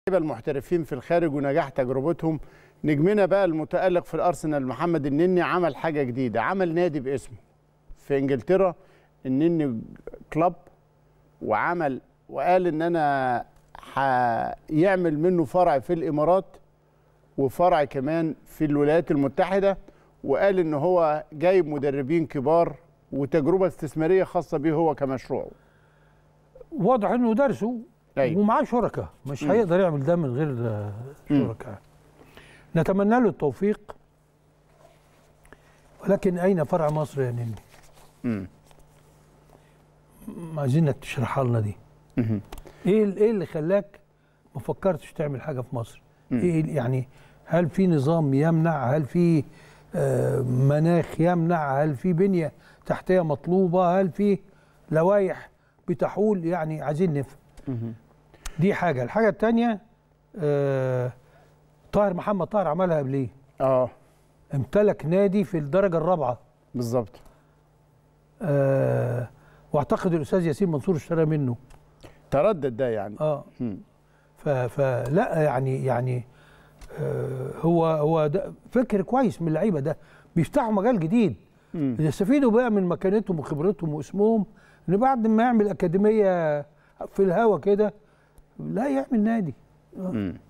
المحترفين في الخارج ونجاح تجربتهم نجمنا بقى المتألق في الأرسنال محمد النني عمل حاجة جديدة عمل نادي باسمه في إنجلترا النني كلاب وعمل وقال إن أنا هيعمل منه فرع في الإمارات وفرع كمان في الولايات المتحدة وقال إن هو جايب مدربين كبار وتجربة استثمارية خاصة بيه هو كمشروعه واضح انه درسه أيوة. ومعاه شركاء مش هيقدر يعمل ده من غير آه، شركاء نتمنى له التوفيق ولكن اين فرع مصر يا نني؟ مم. م- عايزينك تشرحها لنا دي مهم. ايه ال- ايه اللي خلاك ما فكرتش تعمل حاجه في مصر؟ ايه ال- يعني هل في نظام يمنع؟ هل في آه، مناخ يمنع؟ هل في بنيه تحتيه مطلوبه؟ هل في لوائح بتحول؟ يعني عايزين نفهم. مهم. دي حاجه، الحاجه الثانيه آه طاهر محمد طاهر عملها قبليه اه امتلك نادي في الدرجه الرابعه بالظبط آه واعتقد الاستاذ ياسين منصور اشترى منه تردد ده يعني اه مم. ف- فلا يعني يعني آه هو هو ده فكر كويس من اللعيبه ده بيفتحوا مجال جديد مم. يستفيدوا بقى من مكانتهم وخبرتهم واسمهم ان بعد ما يعمل اكاديميه في الهوا كده لا يعمل نادي مم.